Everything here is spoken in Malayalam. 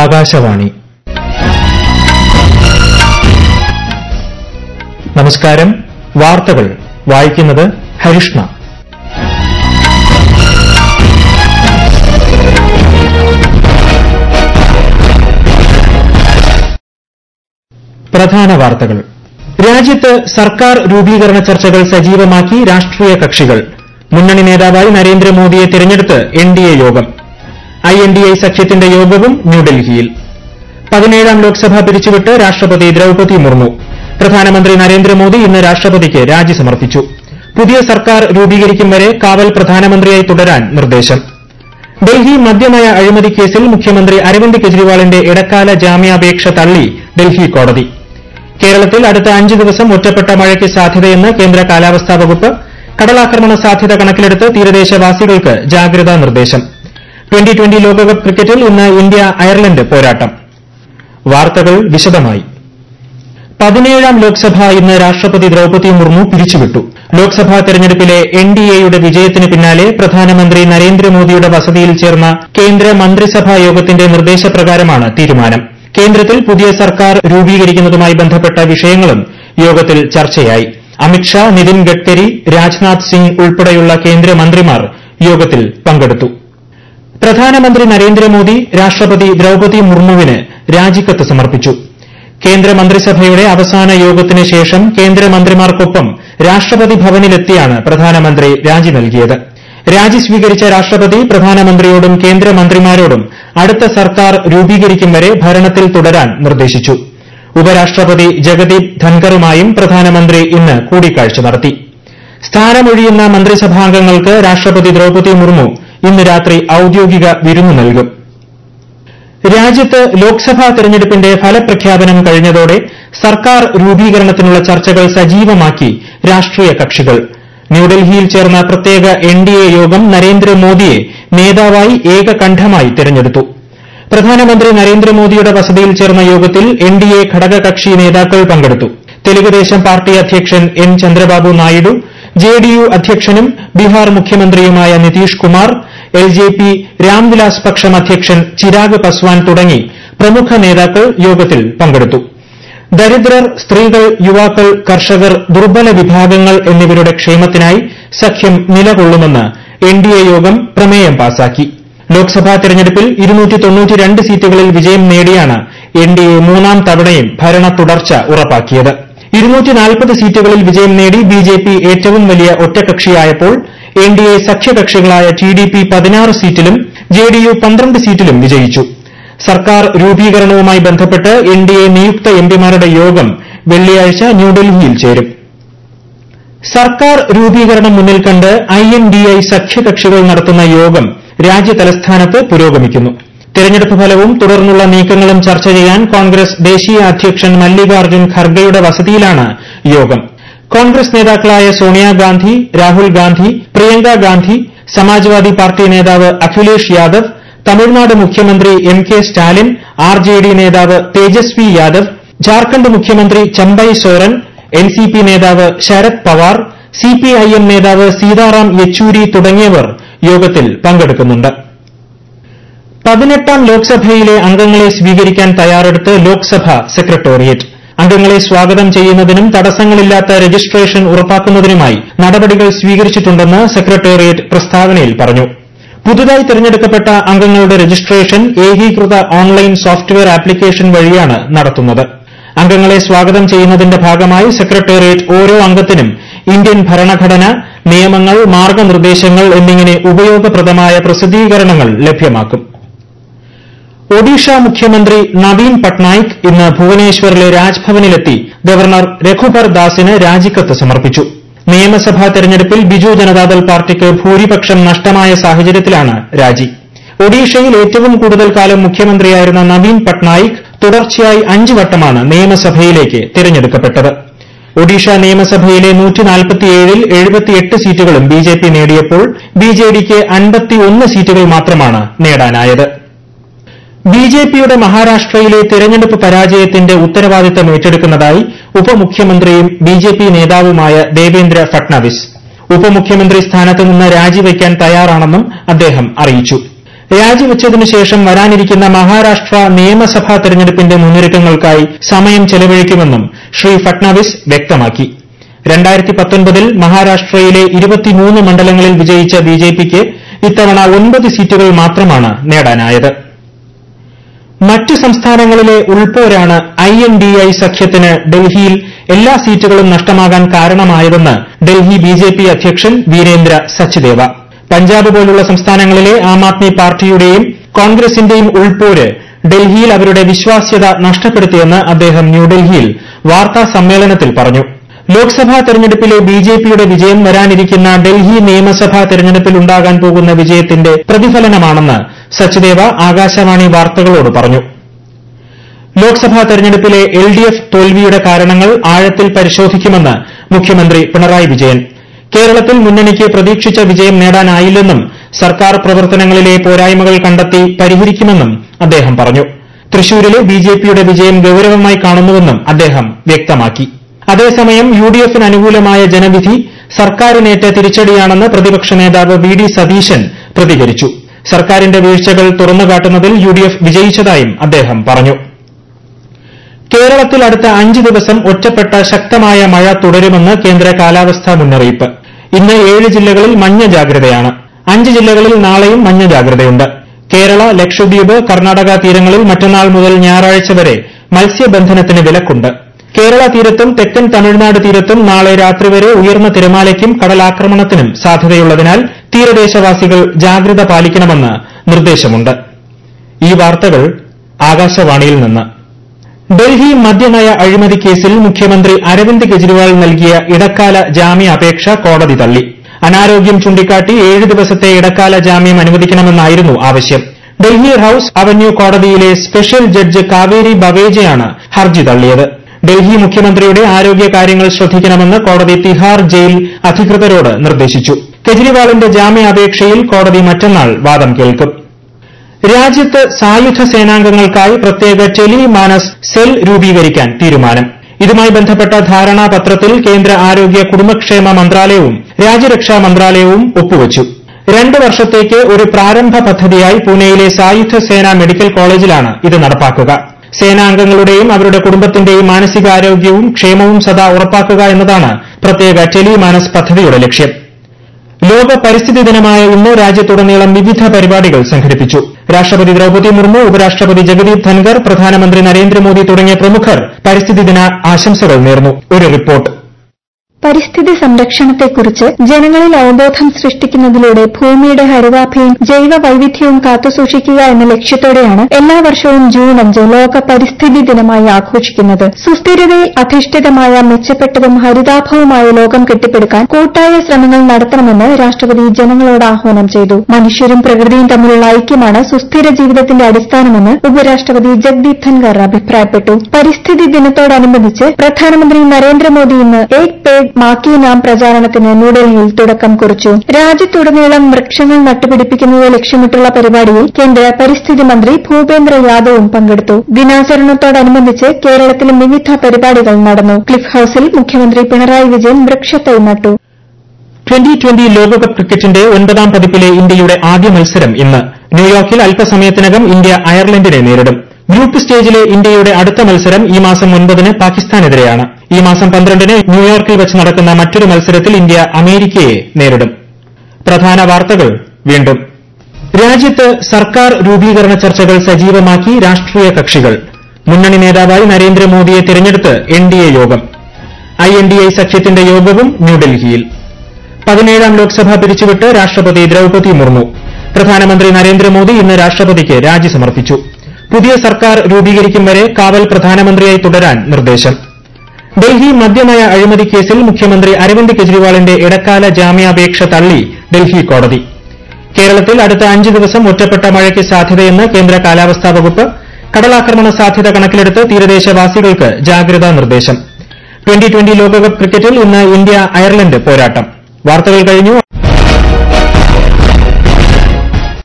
ആകാശവാണി നമസ്കാരം വാർത്തകൾ വായിക്കുന്നത് ഹരിഷ്ണ പ്രധാന വാർത്തകൾ രാജ്യത്ത് സർക്കാർ രൂപീകരണ ചർച്ചകൾ സജീവമാക്കി രാഷ്ട്രീയ കക്ഷികൾ മുന്നണി നേതാവായി നരേന്ദ്രമോദിയെ തിരഞ്ഞെടുത്ത് എൻഡിഎ യോഗം ഐഎൻഡിഎ സഖ്യത്തിന്റെ യോഗവും ന്യൂഡൽഹിയിൽ പതിനേഴാം ലോക്സഭ പിരിച്ചുവിട്ട് രാഷ്ട്രപതി ദ്രൌപതി മുർമു പ്രധാനമന്ത്രി നരേന്ദ്രമോദി ഇന്ന് രാഷ്ട്രപതിക്ക് രാജി സമർപ്പിച്ചു പുതിയ സർക്കാർ രൂപീകരിക്കും വരെ കാവൽ പ്രധാനമന്ത്രിയായി തുടരാൻ നിർദ്ദേശം ഡൽഹി മദ്യനയ അഴിമതി കേസിൽ മുഖ്യമന്ത്രി അരവിന്ദ് കെജ്രിവാളിന്റെ ഇടക്കാല ജാമ്യാപേക്ഷ തള്ളി ഡൽഹി കോടതി കേരളത്തിൽ അടുത്ത അഞ്ച് ദിവസം ഒറ്റപ്പെട്ട മഴയ്ക്ക് സാധ്യതയെന്ന് കേന്ദ്ര കാലാവസ്ഥാ വകുപ്പ് കടലാക്രമണ സാധ്യത കണക്കിലെടുത്ത് തീരദേശവാസികൾക്ക് ജാഗ്രതാ നിർദ്ദേശം ട്വന്റി ട്വന്റി ലോകകപ്പ് ക്രിക്കറ്റിൽ ഇന്ന് ഇന്ത്യ അയർലന്റ് പോരാട്ടം വാർത്തകൾ വിശദമായി പതിനേഴാം ലോക്സഭ ഇന്ന് രാഷ്ട്രപതി ദ്രൌപതി മുർമു പിരിച്ചുവിട്ടു ലോക്സഭാ തെരഞ്ഞെടുപ്പിലെ എൻഡിഎയുടെ വിജയത്തിന് പിന്നാലെ പ്രധാനമന്ത്രി നരേന്ദ്രമോദിയുടെ വസതിയിൽ ചേർന്ന കേന്ദ്ര മന്ത്രിസഭാ യോഗത്തിന്റെ നിർദ്ദേശപ്രകാരമാണ് തീരുമാനം കേന്ദ്രത്തിൽ പുതിയ സർക്കാർ രൂപീകരിക്കുന്നതുമായി ബന്ധപ്പെട്ട വിഷയങ്ങളും യോഗത്തിൽ ചർച്ചയായി അമിത്ഷാ നിതിൻ ഗഡ്കരി രാജ്നാഥ് സിംഗ് ഉൾപ്പെടെയുള്ള കേന്ദ്രമന്ത്രിമാർ യോഗത്തിൽ പങ്കെടുത്തു പ്രധാനമന്ത്രി നരേന്ദ്രമോദി രാഷ്ട്രപതി ദ്രൌപതി മുർമുവിന് രാജിക്കത്ത് സമർപ്പിച്ചു കേന്ദ്രമന്ത്രിസഭയുടെ അവസാന യോഗത്തിന് ശേഷം കേന്ദ്രമന്ത്രിമാർക്കൊപ്പം രാഷ്ട്രപതി ഭവനിലെത്തിയാണ് പ്രധാനമന്ത്രി രാജി നൽകിയത് രാജി സ്വീകരിച്ച രാഷ്ട്രപതി പ്രധാനമന്ത്രിയോടും കേന്ദ്രമന്ത്രിമാരോടും അടുത്ത സർക്കാർ രൂപീകരിക്കും വരെ ഭരണത്തിൽ തുടരാൻ നിർദ്ദേശിച്ചു ഉപരാഷ്ട്രപതി ജഗദീപ് ധൻകറുമായും പ്രധാനമന്ത്രി ഇന്ന് കൂടിക്കാഴ്ച നടത്തി സ്ഥാനമൊഴിയുന്ന മന്ത്രിസഭാംഗങ്ങൾക്ക് രാഷ്ട്രപതി ദ്രൌപതി മുർമു ഇന്ന് രാത്രി ഔദ്യോഗിക വിരുന്ന് നൽകും രാജ്യത്ത് ലോക്സഭാ തെരഞ്ഞെടുപ്പിന്റെ ഫലപ്രഖ്യാപനം കഴിഞ്ഞതോടെ സർക്കാർ രൂപീകരണത്തിനുള്ള ചർച്ചകൾ സജീവമാക്കി രാഷ്ട്രീയ കക്ഷികൾ ന്യൂഡൽഹിയിൽ ചേർന്ന പ്രത്യേക എൻഡിഎ യോഗം നരേന്ദ്രമോദിയെ നേതാവായി ഏകകണ്ഠമായി തെരഞ്ഞെടുത്തു പ്രധാനമന്ത്രി നരേന്ദ്രമോദിയുടെ വസതിയിൽ ചേർന്ന യോഗത്തിൽ എൻഡിഎ ഘടകകക്ഷി നേതാക്കൾ പങ്കെടുത്തു തെലുഗുദേശം പാർട്ടി അധ്യക്ഷൻ എൻ ചന്ദ്രബാബു നായിഡു ജെഡിയു അധ്യക്ഷനും ബീഹാർ മുഖ്യമന്ത്രിയുമായ നിതീഷ് കുമാർ എൽജെപി രാംവിലാസ് പക്ഷം അധ്യക്ഷൻ ചിരാഗ് പസ്വാൻ തുടങ്ങി പ്രമുഖ നേതാക്കൾ യോഗത്തിൽ പങ്കെടുത്തു ദരിദ്രർ സ്ത്രീകൾ യുവാക്കൾ കർഷകർ ദുർബല വിഭാഗങ്ങൾ എന്നിവരുടെ ക്ഷേമത്തിനായി സഖ്യം നിലകൊള്ളുമെന്ന് എൻഡിഎ യോഗം പ്രമേയം പാസാക്കി ലോക്സഭാ തെരഞ്ഞെടുപ്പിൽ സീറ്റുകളിൽ വിജയം നേടിയാണ് എൻഡിഎ മൂന്നാം തവണയും ഭരണ തുടർച്ച ഉറപ്പാക്കിയത് സീറ്റുകളിൽ വിജയം നേടി ബിജെപി ഏറ്റവും വലിയ ഒറ്റകക്ഷിയായപ്പോൾ എൻഡിഎ സഖ്യകക്ഷികളായ ടിഡിപി പതിനാറ് സീറ്റിലും ജെഡിയു പന്ത്രണ്ട് സീറ്റിലും വിജയിച്ചു സർക്കാർ രൂപീകരണവുമായി ബന്ധപ്പെട്ട് എൻഡിഎ നിയുക്ത എംപിമാരുടെ യോഗം വെള്ളിയാഴ്ച ന്യൂഡൽഹിയിൽ ചേരും സർക്കാർ രൂപീകരണം മുന്നിൽ കണ്ട് ഐഎൻഡിഐ സഖ്യകക്ഷികൾ നടത്തുന്ന യോഗം രാജ്യതലസ്ഥാനത്ത് പുരോഗമിക്കുന്നു തെരഞ്ഞെടുപ്പ് ഫലവും തുടർന്നുള്ള നീക്കങ്ങളും ചർച്ച ചെയ്യാൻ കോൺഗ്രസ് ദേശീയ അധ്യക്ഷൻ മല്ലികാർജ്ജുൻ ഖർഗെയുടെ വസതിയിലാണ് യോഗം കോൺഗ്രസ് നേതാക്കളായ സോണിയാഗാന്ധി രാഹുൽ ഗാന്ധി പ്രിയങ്ക ഗാന്ധി സമാജ്വാദി പാർട്ടി നേതാവ് അഖിലേഷ് യാദവ് തമിഴ്നാട് മുഖ്യമന്ത്രി M K Stalin R J D നേതാവ് തേജസ്വി യാദവ് ജാർഖണ്ഡ് മുഖ്യമന്ത്രി Champai Soren N C P നേതാവ് ശരത് പവാർ സിപിഐഎം നേതാവ് സീതാറാം യെച്ചൂരി തുടങ്ങിയവർ യോഗത്തിൽ പങ്കെടുക്കുന്നുണ്ട് പതിനെട്ടാം ലോക്സഭയിലെ അംഗങ്ങളെ സ്വീകരിക്കാൻ തയ്യാറെടുത്ത് ലോക്സഭ സെക്രട്ടേറിയറ്റ് അംഗങ്ങളെ സ്വാഗതം ചെയ്യുന്നതിനും തടസ്സങ്ങളില്ലാത്ത രജിസ്ട്രേഷൻ ഉറപ്പാക്കുന്നതിനുമായി നടപടികൾ സ്വീകരിച്ചിട്ടുണ്ടെന്ന് സെക്രട്ടേറിയറ്റ് പ്രസ്താവനയിൽ പറഞ്ഞു പുതുതായി തെരഞ്ഞെടുക്കപ്പെട്ട അംഗങ്ങളുടെ രജിസ്ട്രേഷൻ ഏകീകൃത ഓൺലൈൻ സോഫ്റ്റ്വെയർ ആപ്ലിക്കേഷൻ വഴിയാണ് നടത്തുന്നത് അംഗങ്ങളെ സ്വാഗതം ചെയ്യുന്നതിന്റെ ഭാഗമായി സെക്രട്ടേറിയറ്റ് ഓരോ അംഗത്തിനും ഇന്ത്യൻ ഭരണഘടന നിയമങ്ങൾ മാർഗനിർദ്ദേശങ്ങൾ എന്നിങ്ങനെ ഉപയോഗപ്രദമായ പ്രസിദ്ധീകരണങ്ങൾ ലഭ്യമാക്കും ഒഡീഷ മുഖ്യമന്ത്രി നവീൻ പട്നായിക് ഇന്ന് ഭുവനേശ്വറിലെ രാജ്ഭവനിലെത്തി ഗവർണർ രഘുബർ ദാസിന് രാജിക്കത്ത് സമർപ്പിച്ചു നിയമസഭാ തെരഞ്ഞെടുപ്പിൽ ബിജു ജനതാദൾ പാർട്ടിക്ക് ഭൂരിപക്ഷം നഷ്ടമായ സാഹചര്യത്തിലാണ് രാജി ഒഡീഷയിൽ ഏറ്റവും കൂടുതൽ കാലം മുഖ്യമന്ത്രിയായിരുന്ന നവീൻ പട്നായിക് തുടർച്ചയായി അഞ്ച് വട്ടമാണ് നിയമസഭയിലേക്ക് തിരഞ്ഞെടുക്കപ്പെട്ടത് ഒഡീഷ നിയമസഭയിലെ ൽ സീറ്റുകളും ബിജെപി നേടിയപ്പോൾ ബിജെഡിക്ക് സീറ്റുകൾ മാത്രമാണ് നേടാനായത് ബിജെപിയുടെ മഹാരാഷ്ട്രയിലെ തെരഞ്ഞെടുപ്പ് പരാജയത്തിന്റെ ഉത്തരവാദിത്തം ഏറ്റെടുക്കുന്നതായി ഉപമുഖ്യമന്ത്രിയും ബിജെപി നേതാവുമായ ദേവേന്ദ്ര ഫട്നാവിസ് ഉപമുഖ്യമന്ത്രി സ്ഥാനത്ത് നിന്ന് രാജിവയ്ക്കാൻ തയ്യാറാണെന്നും അദ്ദേഹം അറിയിച്ചു രാജിവച്ചതിനു ശേഷം വരാനിരിക്കുന്ന മഹാരാഷ്ട്ര നിയമസഭാ തെരഞ്ഞെടുപ്പിന്റെ മുന്നൊരുക്കങ്ങൾക്കായി സമയം ചെലവഴിക്കുമെന്നും ശ്രീ ഫട്നാവിസ് വ്യക്തമാക്കി രണ്ടായിരത്തി പത്തൊൻപതിൽ മഹാരാഷ്ട്രയിലെ ഇരുപത്തിമൂന്ന് മണ്ഡലങ്ങളിൽ വിജയിച്ച ബിജെപിക്ക് ഇത്തവണ ഒൻപത് സീറ്റുകൾ മാത്രമാണ് നേടാനായത് മറ്റ് സംസ്ഥാനങ്ങളിലെ ഉൾപോരാണ് ഐ എൻ ഡി ഐ സഖ്യത്തിന് ഡൽഹിയിൽ എല്ലാ സീറ്റുകളും നഷ്ടമാകാൻ കാരണമായതെന്ന് ഡൽഹി ബിജെപി അധ്യക്ഷൻ വീരേന്ദ്ര സച്ദേവ പഞ്ചാബ് പോലുള്ള സംസ്ഥാനങ്ങളിലെ ആം ആദ്മി പാർട്ടിയുടെയും കോൺഗ്രസിന്റെയും ഉൾപോര് ഡൽഹിയിൽ അവരുടെ വിശ്വാസ്യത നഷ്ടപ്പെടുത്തിയെന്ന് അദ്ദേഹം ന്യൂഡൽഹിയിൽ വാർത്താ സമ്മേളനത്തിൽ പറഞ്ഞു ലോക്സഭാ തെരഞ്ഞെടുപ്പിലെ ബിജെപിയുടെ വിജയം വരാനിരിക്കുന്ന ഡൽഹി നിയമസഭാ തെരഞ്ഞെടുപ്പിൽ ഉണ്ടാകാൻ പോകുന്ന വിജയത്തിന്റെ പ്രതിഫലനമാണെന്ന് സച്ദേവ ആകാശവാണി വാർത്തകളോട് പറഞ്ഞു ലോക്സഭാ തെരഞ്ഞെടുപ്പിലെ എൽ ഡി എഫ് തോൽവിയുടെ കാരണങ്ങൾ ആഴത്തിൽ പരിശോധിക്കുമെന്ന് മുഖ്യമന്ത്രി പിണറായി വിജയൻ കേരളത്തിൽ മുന്നണിക്ക് പ്രതീക്ഷിച്ച വിജയം നേടാനായില്ലെന്നും സർക്കാർ പ്രവർത്തനങ്ങളിലെ പോരായ്മകൾ കണ്ടെത്തി പരിഹരിക്കുമെന്നും അദ്ദേഹം പറഞ്ഞു തൃശൂരിലെ ബിജെപിയുടെ വിജയം ഗൌരവമായി കാണുന്നുവെന്നും അദ്ദേഹം വ്യക്തമാക്കി അതേസമയം യു ഡി എഫിന് അനുകൂലമായ ജനവിധി സർക്കാരിനേറ്റ തിരിച്ചടിയാണെന്ന് പ്രതിപക്ഷ നേതാവ് വി ഡി സതീശൻ പ്രതികരിച്ചു സർക്കാരിന്റെ വീഴ്ചകൾ തുറന്നുകാട്ടുന്നതിൽ യു ഡി എഫ് വിജയിച്ചതായും അദ്ദേഹം പറഞ്ഞു കേരളത്തിൽ അടുത്ത അഞ്ച് ദിവസം ഒറ്റപ്പെട്ട ശക്തമായ മഴ തുടരുമെന്ന് കേന്ദ്ര കാലാവസ്ഥാ മുന്നറിയിപ്പ് ഇന്ന് ഏഴ് ജില്ലകളിൽ മഞ്ഞ ജാഗ്രതയാണ് അഞ്ച് ജില്ലകളിൽ നാളെയും മഞ്ഞ ജാഗ്രതയുണ്ട് കേരള ലക്ഷദ്വീപ് കർണാടക തീരങ്ങളിൽ മറ്റന്നാൾ മുതൽ ഞായറാഴ്ച വരെ മത്സ്യബന്ധനത്തിന് വിലക്കുണ്ട് കേരള തീരത്തും തെക്കൻ തമിഴ്നാട് തീരത്തും നാളെ രാത്രി വരെ ഉയർന്ന തിരമാലയ്ക്കും കടലാക്രമണത്തിനും സാധ്യതയുള്ളതിനാൽ തീരദേശവാസികൾ ജാഗ്രത പാലിക്കണമെന്ന് നിർദ്ദേശമുണ്ട് ഈ വാർത്തകൾ ആകാശവാണിയിൽ നിന്ന് ഡൽഹി മദ്യനയ അഴിമതി കേസിൽ മുഖ്യമന്ത്രി അരവിന്ദ് കെജ്രിവാൾ നൽകിയ ഇടക്കാല ജാമ്യാപേക്ഷ കോടതി തള്ളി അനാരോഗ്യം ചൂണ്ടിക്കാട്ടി ഏഴ് ദിവസത്തെ ഇടക്കാല ജാമ്യം അനുവദിക്കണമെന്നായിരുന്നു ആവശ്യം ഡൽഹി ഹൌസ് അവന്യൂ കോടതിയിലെ സ്പെഷ്യൽ ജഡ്ജ് കാവേരി ബവേജയാണ് ഹർജി തള്ളിയത് ഡൽഹി മുഖ്യമന്ത്രിയുടെ ആരോഗ്യകാര്യങ്ങൾ ശ്രദ്ധിക്കണമെന്ന് കോടതി തിഹാർ ജയിൽ അധികൃതരോട് നിർദ്ദേശിച്ചു കെജ്രിവാളിന്റെ ജാമ്യാപേക്ഷയിൽ കോടതി മറ്റന്നാൾ വാദം കേൾക്കും രാജ്യത്ത് സായുധ സേനാംഗങ്ങൾക്കായി പ്രത്യേക ടെലി മാനസ് സെൽ രൂപീകരിക്കാൻ തീരുമാനം ഇതുമായി ബന്ധപ്പെട്ട ധാരണാപത്രത്തിൽ കേന്ദ്ര ആരോഗ്യ കുടുംബക്ഷേമ മന്ത്രാലയവും രാജ്യരക്ഷാ മന്ത്രാലയവും ഒപ്പുവച്ചു രണ്ട് വർഷത്തേക്ക് ഒരു പ്രാരംഭ പദ്ധതിയായി പൂനെയിലെ സായുധ സേന മെഡിക്കൽ കോളേജിലാണ് ഇത് നടപ്പാക്കുക സേനാംഗങ്ങളുടെയും അവരുടെ കുടുംബത്തിന്റെയും മാനസികാരോഗ്യവും ക്ഷേമവും സദാ ഉറപ്പാക്കുക എന്നതാണ് പ്രത്യേക ടെലി മാനസ് പദ്ധതിയുടെ ലക്ഷ്യം ലോക പരിസ്ഥിതി ദിനമായ ഇന്ന് രാജ്യത്തുടനീളം വിവിധ പരിപാടികൾ സംഘടിപ്പിച്ചു രാഷ്ട്രപതി ദ്രൌപദി മുർമു ഉപരാഷ്ട്രപതി ജഗദീപ് ധൻകർ പ്രധാനമന്ത്രി നരേന്ദ്രമോദി തുടങ്ങിയ പ്രമുഖർ പരിസ്ഥിതി ദിന ആശംസകൾ നേർന്നു ഒരു റിപ്പോർട്ട് പരിസ്ഥിതി സംരക്ഷണത്തെക്കുറിച്ച് ജനങ്ങളിൽ അവബോധം സൃഷ്ടിക്കുന്നതിലൂടെ ഭൂമിയുടെ ഹരിതാഭയും ജൈവ വൈവിധ്യവും കാത്തുസൂക്ഷിക്കുക എന്ന ലക്ഷ്യത്തോടെയാണ് എല്ലാ വർഷവും ജൂൺ അഞ്ച് ലോക പരിസ്ഥിതി ദിനമായി ആഘോഷിക്കുന്നത് സുസ്ഥിരതയിൽ അധിഷ്ഠിതമായ മെച്ചപ്പെട്ടതും ഹരിതാഭവുമായ ലോകം കെട്ടിപ്പടുക്കാൻ കൂട്ടായ ശ്രമങ്ങൾ നടത്തണമെന്ന് രാഷ്ട്രപതി ജനങ്ങളോട് ആഹ്വാനം ചെയ്തു മനുഷ്യരും പ്രകൃതിയും തമ്മിലുള്ള ഐക്യമാണ് സുസ്ഥിര ജീവിതത്തിന്റെ അടിസ്ഥാനമെന്ന് ഉപരാഷ്ട്രപതി ജഗ്ദീപ് ധൻകർ അഭിപ്രായപ്പെട്ടു പരിസ്ഥിതി ദിനത്തോടനുബന്ധിച്ച് പ്രധാനമന്ത്രി നരേന്ദ്രമോദി ഇന്ന് ഏക് പേഡ് മാക്കി നാം പ്രചാരണത്തിന് ന്യൂഡൽഹിയിൽ തുടക്കം കുറിച്ചു രാജ്യത്തുടനീളം വൃക്ഷങ്ങൾ നട്ടുപിടിപ്പിക്കുന്നത് ലക്ഷ്യമിട്ടുള്ള പരിപാടിയിൽ കേന്ദ്ര പരിസ്ഥിതി മന്ത്രി ഭൂപേന്ദ്ര യാദവും പങ്കെടുത്തു ദിനാചരണത്തോടനുബന്ധിച്ച് കേരളത്തിലും വിവിധ പരിപാടികൾ നടന്നു ക്ലിഫ് ഹൌസിൽ മുഖ്യമന്ത്രി പിണറായി വിജയൻ വൃക്ഷത്തൈ നട്ടു ട്വന്റി ട്വന്റി ലോകകപ്പ് ക്രിക്കറ്റിന്റെ ഒൻപതാം പതിപ്പിലെ ഇന്ത്യയുടെ ആദ്യ മത്സരം ഇന്ന് ന്യൂയോർക്കിൽ അല്പസമയത്തിനകം ഇന്ത്യ അയർലൻഡിനെ നേരിടും ഗ്രൂപ്പ് സ്റ്റേജിലെ ഇന്ത്യയുടെ അടുത്ത മത്സരം ഈ മാസം ഒൻപതിന് പാകിസ്ഥാനെതിരെയാണ് ഈ മാസം പന്ത്രണ്ടിന് ന്യൂയോർക്കിൽ വെച്ച് നടക്കുന്ന മറ്റൊരു മത്സരത്തിൽ ഇന്ത്യ അമേരിക്കയെ നേരിടും പ്രധാന വാർത്തകൾ വീണ്ടും രാജ്യത്ത് സർക്കാർ രൂപീകരണ ചർച്ചകൾ സജീവമാക്കി രാഷ്ട്രീയ കക്ഷികൾ മുന്നണി നേതാവായി നരേന്ദ്രമോദിയെ തിരഞ്ഞെടുത്ത് എൻഡിഎ യോഗം ഐ എൻ ഡി ഐ സഖ്യത്തിന്റെ യോഗവും ന്യൂഡൽഹിയിൽ പതിനേഴാം ലോക്സഭ പിരിച്ചുവിട്ട് രാഷ്ട്രപതി ദ്രൌപതി മുർമു പ്രധാനമന്ത്രി നരേന്ദ്രമോദി ഇന്ന് രാഷ്ട്രപതിക്ക് രാജി സമർപ്പിച്ചു പുതിയ സർക്കാർ രൂപീകരിക്കും വരെ കാവൽ പ്രധാനമന്ത്രിയായി തുടരാൻ നിർദ്ദേശം ഡൽഹി മദ്യനയ അഴിമതി കേസിൽ മുഖ്യമന്ത്രി അരവിന്ദ് കെജ്രിവാളിന്റെ ഇടക്കാല ജാമ്യാപേക്ഷ തള്ളി ഡൽഹി കോടതി കേരളത്തിൽ അടുത്ത അഞ്ച് ദിവസം ഒറ്റപ്പെട്ട മഴയ്ക്ക് സാധ്യതയെന്ന് കേന്ദ്ര കാലാവസ്ഥാ വകുപ്പ് കടലാക്രമണ സാധ്യത കണക്കിലെടുത്ത് തീരദേശവാസികൾക്ക് ജാഗ്രതാ നിർദ്ദേശം ട്വന്റി ട്വന്റി ലോകകപ്പ് ക്രിക്കറ്റിൽ ഇന്ന് ഇന്ത്യ അയർലൻഡ് പോരാട്ടം വാർത്തകൾ കഴിഞ്ഞു